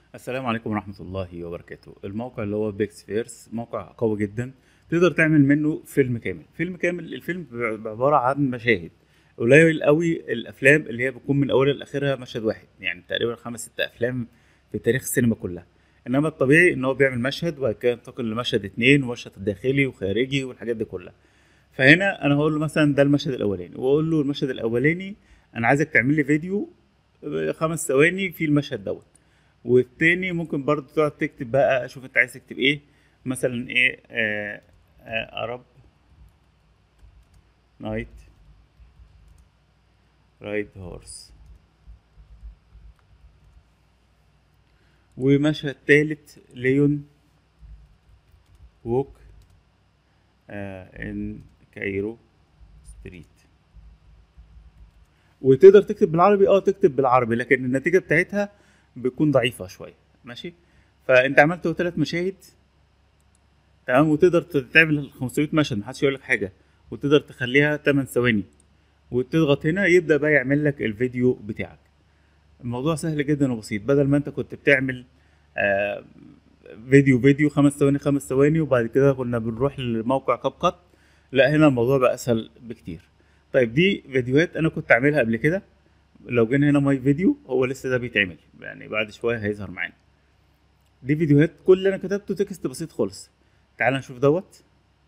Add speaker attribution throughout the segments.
Speaker 1: السلام عليكم ورحمة الله وبركاته الموقع اللي هو بيكس فيرس موقع قوي جدا تقدر تعمل منه فيلم كامل فيلم كامل الفيلم بيبقى عبارة عن مشاهد قليل قوي الافلام اللي هي بتكون من اولها لاخرها مشهد واحد يعني تقريبا خمس ست افلام في تاريخ السينما كلها انما الطبيعي ان هو بيعمل مشهد وبعد كده ينتقل لمشهد اتنين ومشهد داخلي وخارجي والحاجات دي كلها فهنا انا هقول له مثلا ده المشهد الاولاني واقول له المشهد الاولاني انا عايزك تعمل لي فيديو خمس ثواني في المشهد دوت والتاني ممكن برضو تقعد تكتب بقى شوف انت عايز تكتب ايه مثلا ايه آه آه ارب نايت رايد هورس ومشهد تالت ليون ووك آه ان كايرو ستريت وتقدر تكتب بالعربي اه تكتب بالعربي لكن النتيجه بتاعتها بتكون ضعيفه شويه ماشي فانت عملت ثلاث مشاهد تمام وتقدر تعمل 500 مشهد محدش يقول لك حاجه وتقدر تخليها 8 ثواني وتضغط هنا يبدا بقى يعمل لك الفيديو بتاعك الموضوع سهل جدا وبسيط بدل ما انت كنت بتعمل آه فيديو فيديو خمس ثواني خمس ثواني وبعد كده كنا بنروح لموقع كاب كات لا هنا الموضوع بقى اسهل بكتير طيب دي فيديوهات انا كنت عاملها قبل كده لو جينا هنا ماي فيديو هو لسه ده بيتعمل يعني بعد شويه هيظهر معانا دي فيديوهات كل اللي انا كتبته تكست بسيط خالص تعال نشوف دوت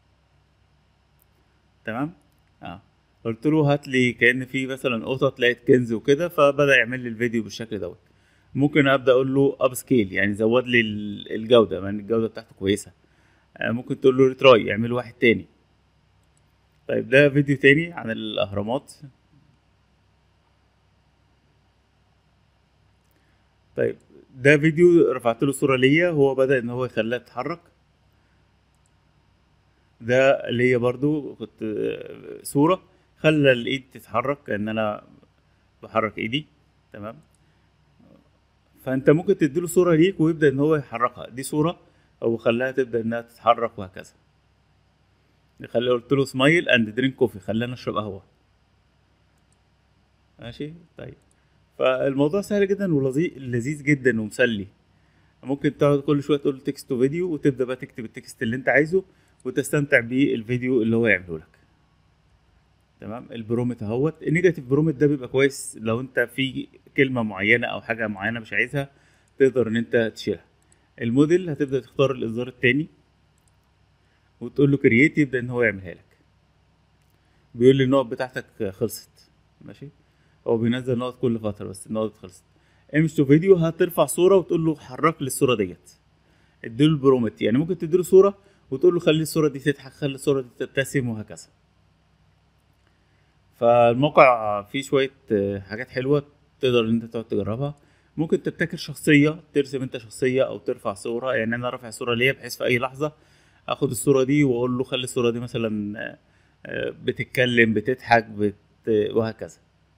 Speaker 1: تمام اه قلت له هات لي كان في مثلا قطط لقيت كنز وكده فبدا يعمل لي الفيديو بالشكل دوت ممكن ابدا اقول له اب سكيل يعني زود لي الجوده يعني الجوده بتاعته كويسه آه ممكن تقول له ريتراي يعمل واحد تاني طيب ده فيديو تاني عن الاهرامات طيب ده فيديو رفعت له صوره ليا هو بدا ان هو يخليها تتحرك ده ليا برضو كنت صوره خلى الايد تتحرك ان انا بحرك ايدي تمام فانت ممكن تديله صوره ليك ويبدا ان هو يحركها دي صوره او خلاها تبدا انها تتحرك وهكذا خلي قلت له سمايل اند درينك كوفي خلينا نشرب قهوه ماشي طيب فالموضوع سهل جدا ولذيذ جدا ومسلي ممكن تقعد كل شويه تقول تكست وفيديو وتبدا بقى تكتب التكست اللي انت عايزه وتستمتع بالفيديو اللي هو يعمله لك تمام البرومت اهوت النيجاتيف برومت ده بيبقى كويس لو انت في كلمه معينه او حاجه معينه مش عايزها تقدر ان انت تشيلها الموديل هتبدا تختار الاصدار التاني وتقول له كرييت يبدا ان هو يعملها لك بيقول لي النقط بتاعتك خلصت ماشي هو بينزل نقط كل فتره بس النقط خلصت امش تو فيديو هترفع صوره وتقول له حرك لي الصوره ديت اديله البرومت يعني ممكن تديله صوره وتقول له خلي الصوره دي تضحك خلي الصوره دي تبتسم وهكذا فالموقع فيه شويه حاجات حلوه تقدر ان انت تقعد تجربها ممكن تبتكر شخصيه ترسم انت شخصيه او ترفع صوره يعني انا رافع صوره ليا بحيث في اي لحظه اخد الصوره دي واقول له خلي الصوره دي مثلا بتتكلم بتضحك بت... وهكذا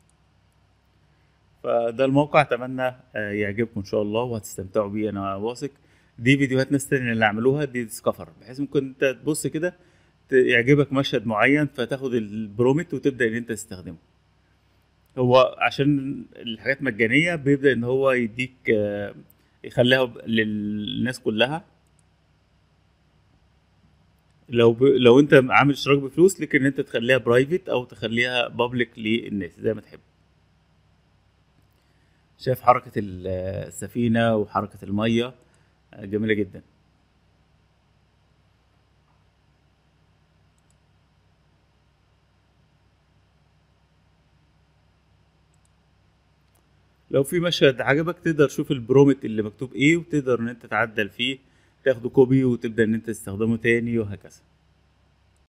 Speaker 1: فده الموقع اتمنى يعجبكم ان شاء الله وهتستمتعوا بيه انا واثق دي فيديوهات ناس تانية اللي عملوها دي ديسكفر بحيث ممكن انت تبص كده يعجبك مشهد معين فتاخد البرومت وتبدا ان انت تستخدمه هو عشان الحاجات مجانية بيبدأ ان هو يديك يخليها للناس كلها لو ب... لو انت عامل اشتراك بفلوس لكن انت تخليها برايفت او تخليها بابليك للناس زي ما تحب شايف حركة السفينة وحركة المية جميلة جدا لو في مشهد عجبك تقدر تشوف البرومت اللي مكتوب ايه وتقدر ان انت تعدل فيه تاخده كوبي وتبدا ان انت تستخدمه تاني وهكذا